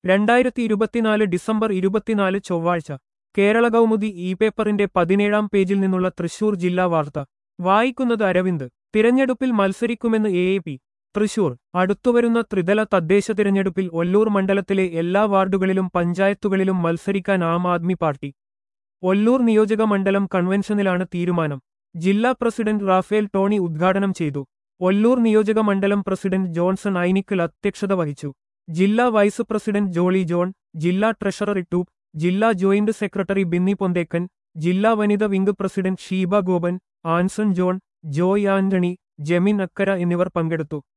രണ്ടായിരത്തി ഇരുപത്തിനാല് ഡിസംബർ ഇരുപത്തിനാല് ചൊവ്വാഴ്ച കേരള കൗമുദി ഇ പേപ്പറിന്റെ പതിനേഴാം പേജിൽ നിന്നുള്ള തൃശൂർ ജില്ലാ വാർത്ത വായിക്കുന്നത് അരവിന്ദ് തിരഞ്ഞെടുപ്പിൽ മത്സരിക്കുമെന്ന് എ എ പി തൃശൂർ അടുത്തുവരുന്ന ത്രിതല തദ്ദേശ തിരഞ്ഞെടുപ്പിൽ ഒല്ലൂർ മണ്ഡലത്തിലെ എല്ലാ വാർഡുകളിലും പഞ്ചായത്തുകളിലും മത്സരിക്കാൻ ആം ആദ്മി പാർട്ടി ഒല്ലൂർ നിയോജക മണ്ഡലം കൺവെൻഷനിലാണ് തീരുമാനം ജില്ലാ പ്രസിഡന്റ് റാഫേൽ ടോണി ഉദ്ഘാടനം ചെയ്തു ഒല്ലൂർ നിയോജക മണ്ഡലം പ്രസിഡന്റ് ജോൺസൺ ഐനിക്കൽ അധ്യക്ഷത വഹിച്ചു ജില്ലാ വൈസ് പ്രസിഡന്റ് ജോളി ജോൺ ജില്ലാ ട്രഷറർ ഇട്ടൂബ് ജില്ലാ ജോയിന്റ് സെക്രട്ടറി ബിന്നി പൊന്തേക്കൻ ജില്ലാ വനിത വിംഗ് പ്രസിഡന്റ് ഷീബ ഗോപൻ ആൻസൺ ജോൺ ജോയ് ആന്റണി ജെമിൻ അക്കര എന്നിവർ പങ്കെടുത്തു